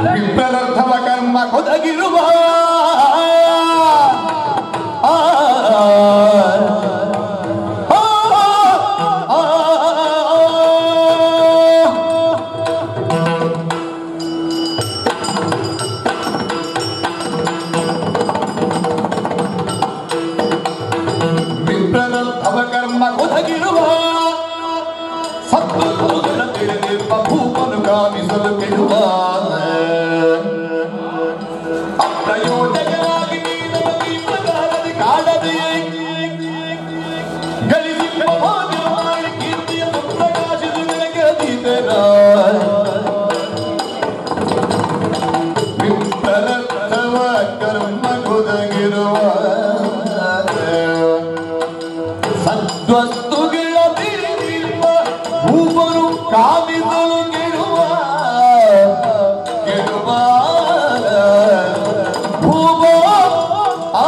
ವಿಪ್ರದರ್ಥವ ಕರ್ಮ ಕೊದಗಿರುವ ಆ, ಆ, ಆ, ವಿಪ್ರದರ್ಥವ ಕರ್ಮ ಕೊದಗಿರುವ ಸತ್ತು ಹೋಗಲ ತಿಳಿದಿರುವ ಭೂಮನು ಕಾಮಿಸಲು ಕೆಡುವ ಅಪ್ರಯೋಜಕವಾಗಿ ನೀಡುವ ಈ ಪ್ರಕಾರದಿ ಕಾಡದೆ ಗಳಿಸಿರುವ ಭಾಗ್ಯವಾಳಿ ಕೀರ್ತಿಯನ್ನು ಪ್ರಕಾಶಿಸಿ ನಿನಗೆ ಅತೀತನ ವಿಪ್ರದರ್ಥವ ಕರ್ಮ ಕೊದಗಿರುವ ಸದ್ವಸ್ತುಗಳ ತಿಳಿದಿರುವ ಭೂಮರು ಕಾಮಿಸಲು ಕೆಡುವ ಕೆಡುವ ಭೂಮ ಆ,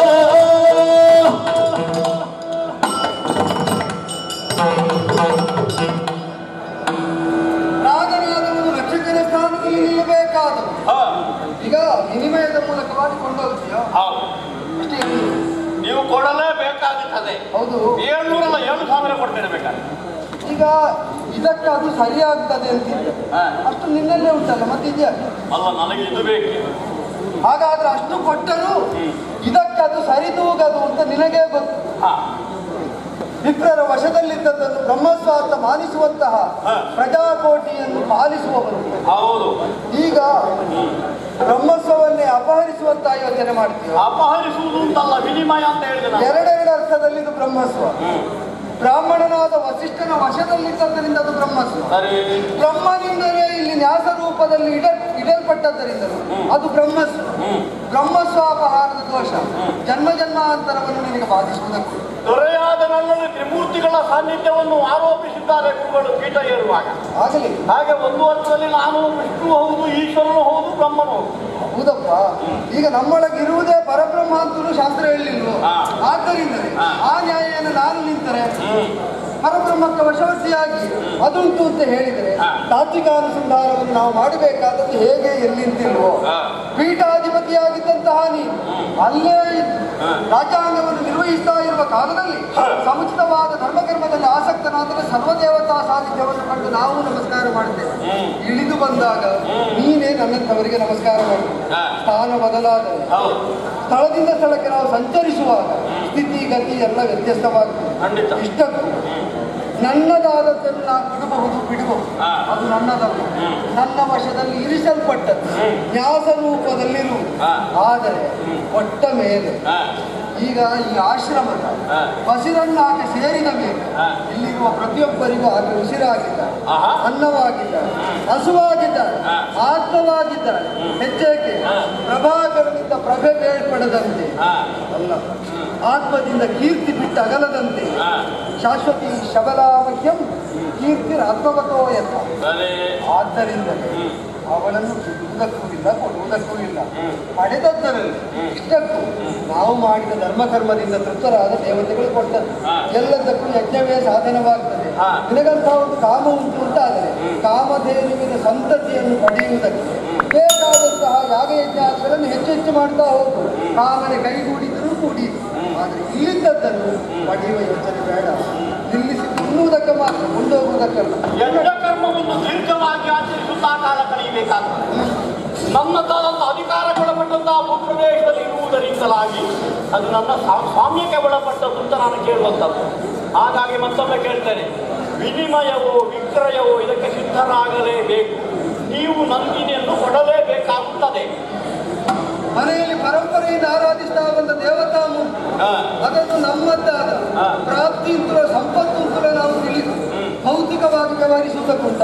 ರಾಜನಾದವನು ರಕ್ಷಕನ ಸ್ಥಾನದಲ್ಲಿ ನಿಲ್ಲಬೇಕಾದವು ಈಗ ವಿನಿಮಯದ ಮೂಲಕವಾಗಿ ಕೊಂಡೋಗ್ತೀಯೋ ಅಷ್ಟೇ ಇರುವುದು. ನೀವು ಕೊಡಲೇಬೇಕಾಗುತ್ತದೆ ಹೌದು ಏಳ್ನೂರಲ್ಲ ಏಳು ಸಾವಿರ ಕೊಡ್ತೇನೆ ಬೇಕಾದ್ರೆ ಈಗ ಇದಕ್ಕೆ ಅದು ಸರಿಯಾಗ್ತದೆ ಅಂತಿದ್ರೆ ಹಾ. ಅಷ್ಟು ನಿನ್ನಲ್ಲೇ ಉಂಟಲ್ಲ ಮತ್ತೆ ಇದೆಯಾ ಅಲ್ಲ ನನಗೆ ಇದು ಬೇಕು ಹಾಗಾದ್ರೆ ಅಷ್ಟು ಕೊಟ್ಟರು ಇದಕ್ಕೆ ಅದು ಸರಿದೂಗದು ಅಂತ ನಿನಗೇ ಗೊತ್ತು ಹಾ ವಿಪ್ರರ ವಶದಲ್ಲಿದ್ದದ್ದನ್ನು ಬ್ರಹ್ಮಸ್ವಾರ್ಥ ಮಾನಿಸುವಂತಹ ಹಾ. ಪ್ರಜಾಕೋಟಿಯನ್ನು ಪಾಲಿಸುವವರು ಹೌದು ಈಗ ಬ್ರಹ್ಮಸ್ವವನ್ನೇ ಅಪಹರಿಸುವಂತಹ ಯೋಚನೆ ಮಾಡ್ತೀವಿ ಅಪಹರಿಸುವುದು ಅಂತಲ್ಲ ವಿನಿಮಯ ಅಂತ ಹೇಳಿದೆ ನಾನು ಎರಡೆರಡು ಅರ್ಥದಲ್ಲಿ ಇದು ಬ್ರಹ್ಮಸ್ವ ಬ್ರಾಹ್ಮಣನಾದ ವಸಿಷ್ಠನ ವಶದಲ್ಲಿದ್ದದ್ದರಿಂದ ಅದು ಬ್ರಹ್ಮಸ್ವ ಸರಿ ಬ್ರಹ್ಮನಿಂದಲೇ ಇಲ್ಲಿ ನ್ಯಾಸ ರೂಪದಲ್ಲಿ ಇಡ ಇಡಲ್ಪಟ್ಟದ್ದರಿಂದಲೂ ಅದು ಬ್ರಹ್ಮಸ್ವ ಬ್ರಹ್ಮಸ್ವಾಪಹಾರದ ದೋಷ ಜನ್ಮ ಜನ್ಮಾಂತರವನ್ನು ನಿನಗೆ ಬಾಧಿಸುವುದಕ್ಕೂ ದೊರೆಯಾದ ನನ್ನಲ್ಲಿ ತ್ರಿಮೂರ್ತಿಗಳ ಸಾನ್ನಿಧ್ಯವನ್ನು ಆರೋಪಿಸಿದ್ದಾರೆ ಗುರುಗಳು ಪೀಠ ಏರುವಾಗ ಆಗಲಿ ಹಾಗೆ ಒಂದು ಅರ್ಥದಲ್ಲಿ ನಾನು ವಿಷ್ಣು ಹೌದು ಈಶ್ವರನು ಹೌದು ಬ್ರಹ್ಮನು ಹೌದು ಹೌದಪ್ಪ ಈಗ ನಮ್ಮೊಳಗೆ ಇರುವುದೇ ಪರಬ್ರಹ್ಮ ಅಂತಲೂ ಶಾಸ್ತ್ರ ಹೇಳಿಲ್ವೋ ಹಾ. ಆದ್ದರಿಂದಲೇ ಹಾ. ಆ ನ್ಯಾಯವನ್ನು ನಾನು ನಿಂತರೆ ಪರಬ್ರಹ್ಮಕ್ಕೆ ವಶವರ್ತಿಯಾಗಿ ಅದುಂಟು ಅಂತ ಹೇಳಿದರೆ ಹಾ. ತಾತ್ವಿಕ ಅನುಸಂಧಾನವನ್ನು ನಾವು ಮಾಡಬೇಕಾದದ್ದು ಹೇಗೆ ಎಲ್ಲಿಂತಿಲ್ವೋ ಹಾ. ಪೀಠಾಧಿಪತಿಯಾಗಿದ್ದಂತಹ ನೀನು ಅಲ್ಲೇ ಇದ್ದು ರಾಜ್ಯಾಂಗವನ್ನು ನಿರ್ವಹಿಸ್ತಾ ಇರುವ ಕಾಲದಲ್ಲಿ ಸಮುಚಿತವಾದ ಧರ್ಮಕರ್ಮದಲ್ಲಿ ಆಸಕ್ತನಾದರೆ ಸರ್ವದೇವತಾ ಸಾನ್ನಿಧ್ಯವನ್ನು ಕಂಡು ನಾವು ನಮಸ್ಕಾರ ಮಾಡುತ್ತೇವೆ ಇಳಿದು ಬಂದಾಗ ನೀನೇ ನನ್ನಂಥವರಿಗೆ ನಮಸ್ಕಾರ ಮಾಡಬೇಕು ಹಾ. ಸ್ಥಾನ ಬದಲಾದರೆ ಹೌದು ಸ್ಥಳದಿಂದ ಸ್ಥಳಕ್ಕೆ ನಾವು ಸಂಚರಿಸುವಾಗ ಸ್ಥಿತಿ ಗತಿ ಎಲ್ಲ ವ್ಯತ್ಯಸ್ತವಾಗ್ತದೆ ಖಂಡಿತ ಇಷ್ಟಕ್ಕೂ ನನ್ನದಾದದ್ದನ್ನು ನಾನು ಬಿಡಬಹುದು ಬಿಡಬಹುದು ಹಾ. ಅದು ನನ್ನದಲ್ಲ ನನ್ನ ವಶದಲ್ಲಿ ಇರಿಸಲ್ಪಟ್ಟದ್ದು ನ್ಯಾಸ ರೂಪದಲ್ಲಿರುವುದು ಹಾ. ಆದರೆ ಕೊಟ್ಟ ಮೇಲೆ ಹಾ ಈಗ ಈ ಆಶ್ರಮದ ಹಾ. ಹಸಿರನ್ನು ಆಕೆ ಸೇರಿದ ಮೇಲೆ ಹಾ. ಇಲ್ಲಿರುವ ಪ್ರತಿಯೊಬ್ಬರಿಗೂ ಆಕೆ ಉಸಿರಾಗಿದ್ದಾರೆ ಆಹಾ. ಅನ್ನವಾಗಿದ್ದಾರೆ ಹಸುವಾಗಿದ್ದಾರೆ ಹಾ. ಆತ್ಮವಾಗಿದ್ದಾರೆ ಹೆಚ್ಚೇಕೆ ಹಾ. ಪ್ರಭಾಕರನಿಂದ ಪ್ರಭೆ ಬೇರ್ಪಡದಂತೆ ಹಾ ಅಲ್ಲ ಆತ್ಮದಿಂದ ಕೀರ್ತಿ ಬಿಟ್ಟು ಅಗಲದಂತೆ ಹಾ ಶಾಶ್ವತಿ ಶಬಲಾಮಹ್ಯಂ ಕೀರ್ತಿ ಆತ್ಮವತೋ ಎಂತ ಸರಿ ಆದ್ದರಿಂದಲೇ ಅವಳನ್ನು ಬಿಡುವುದಕ್ಕೂ ಇಲ್ಲ ಕೊಡುವುದಕ್ಕೂ ಇಲ್ಲ ಪಡೆದದ್ದರಲ್ಲಿ ಇಷ್ಟಕ್ಕೂ ನಾವು ಮಾಡಿದ ಧರ್ಮಕರ್ಮದಿಂದ ತೃಪ್ತರಾದ ದೇವತೆಗಳು ಕೊಟ್ಟದ್ದು ಹಾ. ಎಲ್ಲದಕ್ಕೂ ಯಜ್ಞವೇ ಸಾಧನವಾಗ್ತದೆ ಹಾ. ನಿನಗಂತಹ ಒಂದು ಕಾಮ ಉಂಟು ಅಂತ ಆದರೆ ಕಾಮಧೇನುವಿನ ಸಂತತಿಯನ್ನು ಪಡೆಯುವುದಕ್ಕೆ ಬೇಕಾದಂತಹ ಯಾಗಯಜ್ಞಾದಿಗಳನ್ನು ಹೆಚ್ಚು ಹೆಚ್ಚು ಮಾಡ್ತಾ ಹೋಗು ಕಾಮನೆ ಕೈಗೂಡಿದರೂ ಕೂಡಿ ಆದರೆ ಇಲ್ಲಿದ್ದದ್ದನ್ನು ಪಡೆಯುವ ಯೋಚನೆ ಬೇಡ ನಿಲ್ಲಿಸಿ ತಿನ್ನುವುದಕ್ಕೆ ಮಾತ್ರ ಮುಂದೋಗುವುದಕ್ಕಲ್ಲ ಯಜ್ಞ ಕರ್ಮವನ್ನು ದೀರ್ಘವಾಗಿ ಆಚರಿಸುತ್ತಾ ಕಾಲ ಕಳೆಯಬೇಕಾಗ್ತದೆ ನನ್ನದಾದಂಥ ಅಧಿಕಾರಗೊಳಪಟ್ಟಂತಹ ಭೂಪ್ರದೇಶದಲ್ಲಿ ಇರುವುದರಿಂದಲಾಗಿ ಅದು ನನ್ನ ಸ್ವಾ- ಸ್ವಾಮ್ಯಕ್ಕೆ ಒಳಪಟ್ಟದ್ದು ಅಂತ ನಾನು ಕೇಳುವಂಥದ್ದು ಹಾಗಾಗಿ ಮತ್ತೊಮ್ಮೆ ಕೇಳ್ತೇನೆ ವಿನಿಮಯವೋ ವಿಕ್ರಯವೋ ಇದಕ್ಕೆ ಸಿದ್ಧರಾಗಲೇಬೇಕು ನೀವು ನಂದಿನಿಯನ್ನು ಕೊಡಲೇಬೇಕಾಗುತ್ತದೆ ಮನೆಯಲ್ಲಿ ಪರಂಪರೆಯಿಂದ ಆರಾಧಿಸ್ತಾ ಬಂದ ದೇವತಾ ಮೂರ್ತಿ ಹಾ, ಅದನ್ನು ನಮ್ಮದ್ದಾದ ಹಾ. ಪ್ರಾಪ್ತಿ ಅಂತಲೋ ಸಂಪತ್ತು ಅಂತಲೋ ನಾವು ತಿಳಿದು ಭೌತಿಕವಾಗಿ ವ್ಯವಹರಿಸುವುದಕ್ಕುಂಟ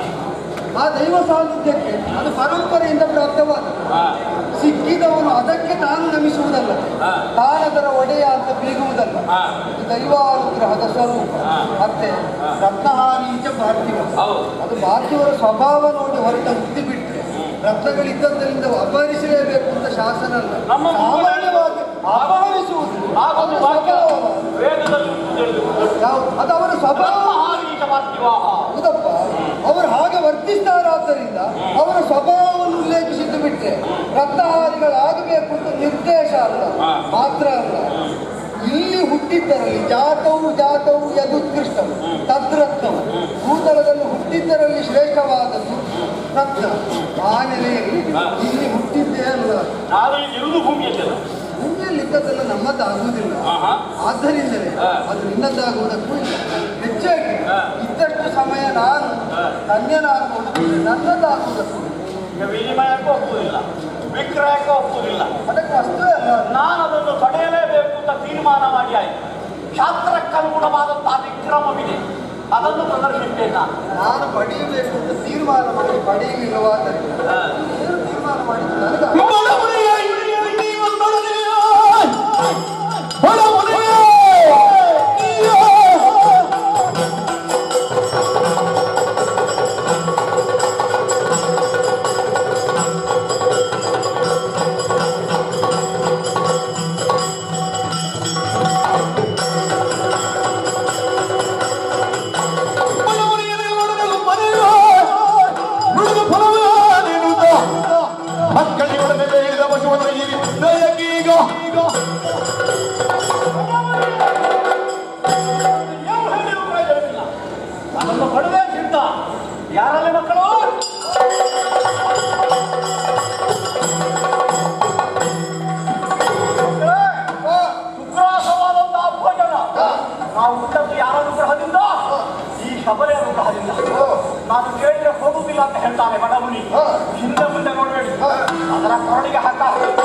ಆ ದೈವ ಸಾನ್ನಿಧ್ಯಕ್ಕೆ ಅದು ಪರಂಪರೆಯಿಂದ ಪ್ರಾಪ್ತವಾದ ಹಾ, ಸಿಕ್ಕಿದವನು ಅದಕ್ಕೆ ತಾನು ನಮಿಸುವುದಲ್ಲ ಹಾ. ತಾನದರ ಒಡೆಯ ಅಂತ ಬೀಗುವುದಲ್ಲ ಹಾ. ಇದು ದೈವಾನುಗ್ರಹದ ಸ್ವರೂಪ ಹಾ. ಮತ್ತೆ ರತ್ನಹಾರೀಚ ಪಾರ್ಥಿವ ಹೌದು ಅದು ಪಾರ್ಥಿವರ ಸ್ವಭಾವ ನೋಡಿ ಹೊರಟ ಮುಕ್ತಿ ಬಿಟ್ಟರೆ ರತ್ನಗಳಿದ್ದದ್ದರಿಂದ ಅಪಹರಿಸಲೇಬೇಕು ಅಂತ ಶಾಸನ ಅಲ್ಲ ನಮ್ಮ ಸಾಮಾನ್ಯವಾಗಿ ಅಪಹರಿಸುವುದು ಹಾಗೊಂದು ಅದು ವಾಕ್ಯ ಸ್ವಭಾವ. ವೇದದಲ್ಲಿ ತಿಳಿದು ಯಾವುದು? ಅದು ಅವರ ಸ್ವಭಾವ ಬ್ರಹ್ಮಹಾರೀಚ ಪಾರ್ಥಿವಾಹ ಹೌದಪ್ಪ ಅವರು ಹಾಗೆ ವರ್ತಿಸ್ತಾರಾದ್ದರಿಂದ ಅವರ ಸ್ವಭಾವವನ್ನು ಉಲ್ಲೇಖ ಅಲ್ಲ ಹಾ. ಮಾತ್ರ ಅಲ್ಲ ಇಲ್ಲಿ ಹುಟ್ಟಿದ್ದರಲ್ಲಿ ಜಾತವು ಜಾತವು ಯದುತ್ಕೃಷ್ಟವು ತದ್ರತ್ನವು ಭೂತಲದಲ್ಲಿ ಹುಟ್ಟಿದ್ದರಲ್ಲಿ ಶ್ರೇಷ್ಠವಾದದ್ದು ರತ್ನ ಆ ನೆಲೆಯಲ್ಲಿ ಹಾ. ಇಲ್ಲಿ ಹುಟ್ಟಿದ್ದೇ ಅಲ್ಲ ನಾನು ಈಗ ಇರುವುದು ಭೂಮಿಯಲ್ಲಿಲ್ಲ ಭೂಮಿಯಲ್ಲಿ ಇದ್ದದ್ದೆಲ್ಲ ನಮ್ಮದಾಗುವುದಿಲ್ಲ ಆಹಾ. ಆದ್ದರಿಂದಲೇ ಹಾ. ಅದು ನಿನ್ನದಾಗುವುದಕ್ಕೂ ಇಲ್ಲ ಹೆಚ್ಚಾಗಿ ಹಾ. ಇದ್ದಷ್ಟು ಸಮಯ ನಾನು ಹಾ. ಧನ್ಯನಾಗುವುದು ನನ್ನದಾಗುವುದಕ್ಕೂ ಇಲ್ಲ. ಈಗ ವಿನಿಮಯಕ್ಕೂ ಒಪ್ಪುವುದಿಲ್ಲ ವಿಕ್ರಯಕ್ಕೂ ಒಪ್ಪುವುದಿಲ್ಲ ಅದಕ್ಕೆ ವಸ್ತುವೇ ಅಲ್ಲ ನಾನು ಅದನ್ನು ತಡೆಯಲೇಬೇಕು ಅಂತ ತೀರ್ಮಾನ ಮಾಡಿ ಆಯ್ತು ಶಾಸ್ತ್ರಕ್ಕನುಗುಣವಾದಂತಹ ವಿಕ್ರಮವಿದೆ ಅದನ್ನು ಪ್ರದರ್ಶಿಸ್ತೇನೆ ನಾನು ನಾನು ಪಡೆಯಬೇಕು ಅಂತ ತೀರ್ಮಾನ ಮಾಡಿ ಪಡೆಯಲಿಲ್ಲವಾದ್ದರಿಂದ ಹಾ. ಏನು ತೀರ್ಮಾನ ಮಾಡಿದ್ದು ನನಗೆ ಮಕ್ಕಳಿಗೊಡನೆ ಬೇಡಿದ ಪಶುವನ್ನು ಈ ದಯಕೀಗ ಯಾವ ಹೇಳಿಯೂ ಪ್ರಯೋಜನವಿಲ್ಲ ಅದನ್ನು ಪಡೆದೇ ಸಿದ್ಧ ಯಾರಲ್ಲಿ ಮಕ್ಕಳು ಮಕ್ಕಳೇ, ಶುಕ್ರಾಸವಾದಂತಹ ಭೋಜನ ನಾವು ಹುಟ್ಟದ್ದು ಯಾರ ಅನುಗ್ರಹದಿಂದ ಈ ಶಬರಿ ಅನುಗ್ರಹದಿಂದ ನಾನು ಕೇಳಿದ್ರೆ ಹೋಗುತ್ತಿಲ್ಲ ಅಂತ ಹೇಳ್ತಾನೆ ಬಡಮುನಿ ಹಿಂದೆ ಮುಂದೆ ನೋಡಬೇಡಿ ಅದರ ಕೊರಳಿಗೆ ಹಾಕ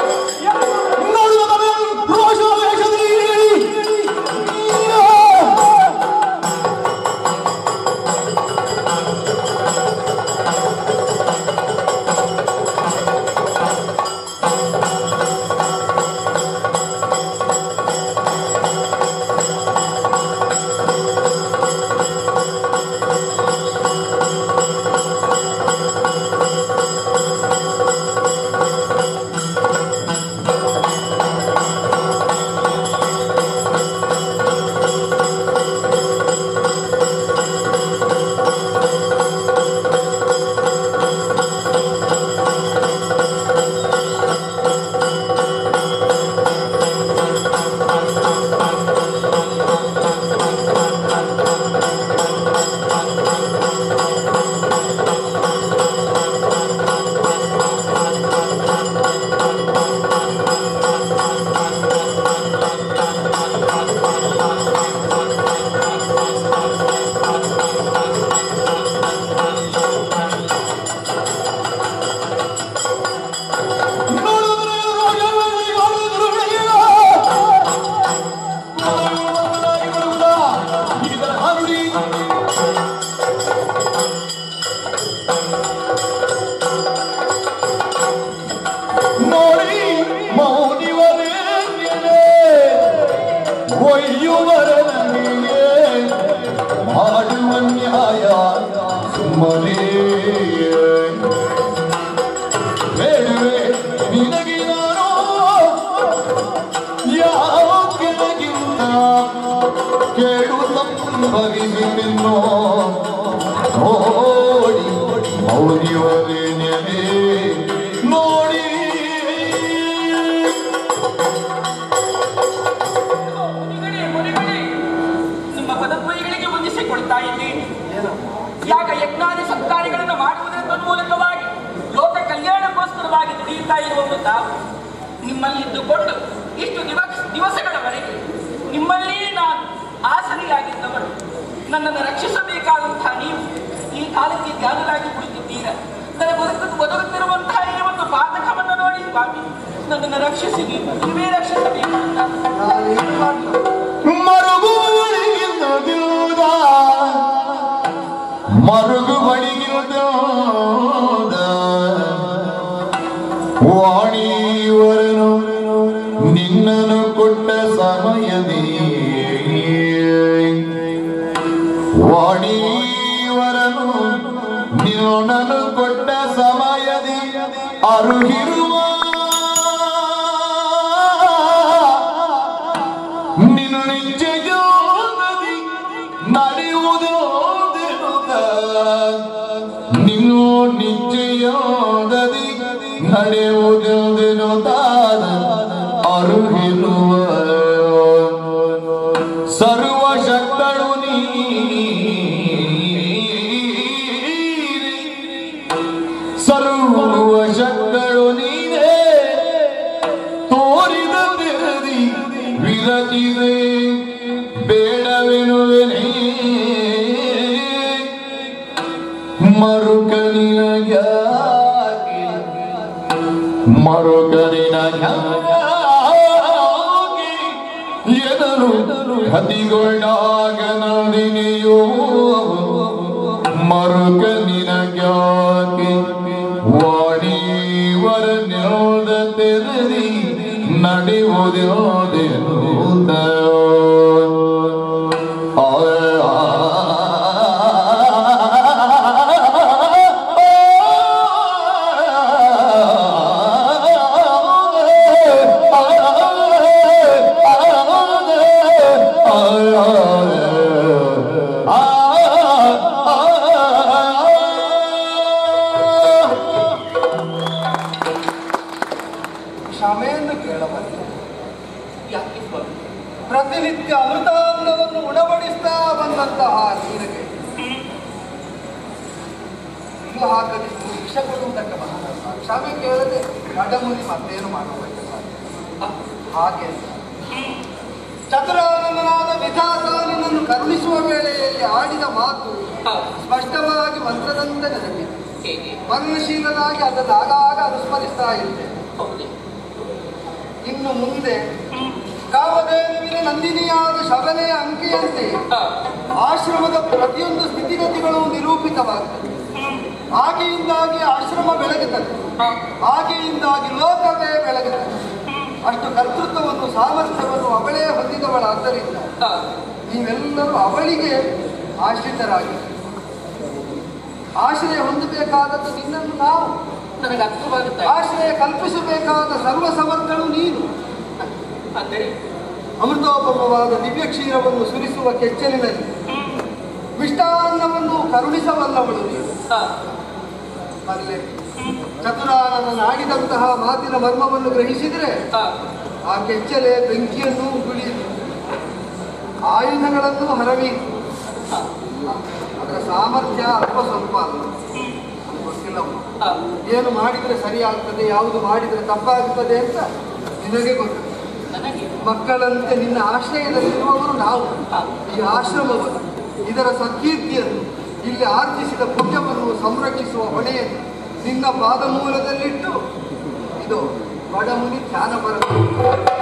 ನೋಡಿ ಮೌನಿವರೇ ಒಯ್ಯುವರ ನನಗೆ ಮಾಡುವ ನ್ಯಾಯ ಸುಮ್ಮನೆ ಬೇಡುವೆ ನಿನಗೆ ನಾನು ಯಾವ ಕೆಳಗಿಂದ ಕೇಳು ಸಂಭವಿಸಿದ್ದೆನ್ನೋ ನೋಡಿ ಮೌನಿವರೇ ನೆಲೆ ನೋಡಿ ಮುನಿಗಳೇ ಮುನಿಗಳೇ ನಿಮ್ಮ ಪದದ್ವಯಗಳಿಗೆ ವಂದಿಸಿಕೊಳ್ತಾ ಇದ್ದೀನಿ ಯಾಗ ಯಜ್ಞಾದಿ ಸತ್ಕಾರ್ಯಗಳನ್ನು ಮಾಡುವುದರ ತನ್ಮೂಲಕವಾಗಿ ಲೋಕ ಕಲ್ಯಾಣಕ್ಕೋಸ್ಕರವಾಗಿ ದುಡಿಯುತ್ತಾ ಇರುವವರು ತಾವು ನಿಮ್ಮಲ್ಲಿದ್ದುಕೊಂಡು ಇಷ್ಟು ದಿವಸ ದಿವಸಗಳವರೆಗೆ ನಿಮ್ಮಲ್ಲಿ ನಾನು ಆಸರಿಯಾಗಿದ್ದವಳು ನನ್ನನ್ನು ರಕ್ಷಿಸಬೇಕಾದಂತಹ ನೀವು ಈ ಕಾಲಕ್ಕೆ ಧ್ಯಾನರಾಗಿ ಕುಳಿತಿದ್ದೀರ ನನ್ನ ಬದುಕು ಬದುಕುತ್ತಿರುವಂತಹ ಈ ಒಂದು ಪಾತಕವನ್ನು ನೋಡಿ ಸ್ವಾಮಿ ನನ್ನನ್ನು ರಕ್ಷಿಸಿ ನೀವು. ನೀವೇ ರಕ್ಷಿಸಬೇಕು ಅಂತ ನಾನು ಏನು ಮಾಡಲು ಮರುಗು ಬಳಿಗಿಲ್ಲದಿರುವುದ ಮರುಗು ಬಳಿಗಿಲ್ಲದ ವಾಣಿಯವರನು ನಿನ್ನನ್ನು ಕೊಟ್ಟ ಸಮಯದಿ ವಾಣಿಯವರನು ನಿನ್ನನ್ನು ಕೊಟ್ಟ ಸಮಯದಿ ಅರುಹಿರುವ ನಿನ್ನ ನಿಶ್ಚಯೋಗದಿ ನಡೆಯುವುದೋದಿರುತ್ತ ನಿನ್ನು ನಿಶ್ಚಯೋಗದಿ ನಡೆಯುವುದೋದಿರುತ್ತಾದ ಅರು ವಶಗಳು ನೀನೇ ತೋರಿದ ತೆರದಿ ವಿರಚಿದೆ ಬೇಡವೆನುವೆನೇ ಮರುಕನಿನ ಯಾಕೆ ಮರುಕನಿನ ಯಾಕೆ ಎದರು ಹತಿಗೊಂಡಾಗ ನಂದಿನಿಯೋ ಮರುಕನಿನ ಯಾಕೆ ವಾಣಿವರ ನೆಲದ ತೆರದಿ ನಡೆಯುವುದೇನು ಕ್ಷಮೆಯನ್ನು ಕೇಳಬಲ್ಲೆ ಯಾಕೆ ಸ್ವಾಮಿ ಪ್ರತಿನಿತ್ಯ ಅಮೃತಾನ್ನವನ್ನು ಉಣಬಡಿಸ್ತಾ ಬಂದಂತಹ ನೀರಿಗೆ ಇದು ಹಾಕದಿಷ್ಟು ಶಿಕ್ಷೆ ಕೊಡುವುದಕ್ಕೆ ಮಹಾರಾಜ ಕ್ಷಮೆ ಕೇಳದೆ ನಡಮುನಿ ಮತ್ತೇನು ಮಾಡಬೇಕು ಹಾಗೆ ಚತುರಾನಂದನಾದ ವಿಧಾತ ನಿನ್ನನ್ನು ಕರುಣಿಸುವ ವೇಳೆಯಲ್ಲಿ ಆಡಿದ ಮಾತು ಹೌದು. ಸ್ಪಷ್ಟವಾಗಿ ಮಂತ್ರದಂತೆ ನೆನಪಿದೆ ಹೇಗೆ ಮನನಶೀಲನಾಗಿ ಅದನ್ನು ಆಗಾಗ ಅನುಸ್ಮರಿಸ್ತಾ ಇದ್ದೆ ಹೌದೇ ಇನ್ನು ಮುಂದೆ ಕಾಮಧೇನುವಿನ ನಂದಿನಿಯಾದ ಶಬನೆಯ ಅಂಕೆಯಂತೆ ಹಾ. ಆಶ್ರಮದ ಪ್ರತಿಯೊಂದು ಸ್ಥಿತಿಗತಿಗಳು ನಿರೂಪಿತವಾಗ್ತದೆ ಆಕೆಯಿಂದಾಗಿ ಆಶ್ರಮ ಬೆಳಗುತ್ತದೆ ಹಾ. ಆಕೆಯಿಂದಾಗಿ ಲೋಕವೇ ಬೆಳಗುತ್ತದೆ ಅಷ್ಟು ಕರ್ತೃತ್ವವನ್ನು ಸಾಮರ್ಥ್ಯವನ್ನು ಅವಳೇ ಹೊಂದಿದವಳಾದ್ದರಿಂದ ಹಾ. ನೀವೆಲ್ಲರೂ ಅವಳಿಗೆ ಆಶ್ರಿತರಾಗಿ ಆಶ್ರಯ ಹೊಂದಬೇಕಾದದ್ದು ನಿನ್ನನ್ನು ನಾವು ನನಗೆ ಅರ್ಥವಾಗುತ್ತಾ ಇದೆ. ಆಶ್ರಯ ಕಲ್ಪಿಸಬೇಕಾದ ಸರ್ವ ಸಮರ್ಥನು ನೀನು ಅಂದರೆ ಅಮೃತೋಪಮವಾದ ದಿವ್ಯ ಕ್ಷೀರವನ್ನು ಸುರಿಸುವ ಕೆಚ್ಚಲಿನಲ್ಲಿ ಮಿಷ್ಟಾನ್ನವನ್ನು ಕರುಣಿಸಬಲ್ಲವಳು ನೀನು ಹಾ. ಅಲ್ಲೇ ಚತುರಾನನ ನಾಡಿದಂತಹ ಮಾತಿನ ಮರ್ಮವನ್ನು ಗ್ರಹಿಸಿದರೆ ಹಾ. ಆ ಕೆಚ್ಚಲೆ ಬೆಂಕಿಯನ್ನು ಗುಳಿಯಿತು ಆಯುಧಗಳನ್ನು ಹರವಿ ಹಾ. ಅದರ ಸಾಮರ್ಥ್ಯ ಅಲ್ಪ ಸ್ವಲ್ಪ ಅಲ್ಲ ಅದು ಗೊತ್ತಿಲ್ಲಮ್ಮ ಹಾ. ಏನು ಮಾಡಿದರೆ ಸರಿ ಆಗ್ತದೆ ಯಾವುದು ಮಾಡಿದರೆ ತಪ್ಪಾಗ್ತದೆ ಅಂತ ನಿನಗೆ ಗೊತ್ತು ನನಗೆ ಮಕ್ಕಳಂತೆ ನಿನ್ನ ಆಶ್ರಯದಲ್ಲಿರುವವರು ನಾವು ಹಾ. ಈ ಆಶ್ರಮವನ್ನು ಇದರ ಸತ್ಕೀರ್ತಿಯನ್ನು ಇಲ್ಲಿ ಆರ್ಜಿಸಿದ ಪುಣ್ಯವನ್ನು ಸಂರಕ್ಷಿಸುವ ಹೊಣೆಯನ್ನು ನಿನ್ನ ಪಾದ ಮೂಲದಲ್ಲಿಟ್ಟು ಇದು ಬಡಮುನಿ ಧ್ಯಾನ ಬರಬೇಕು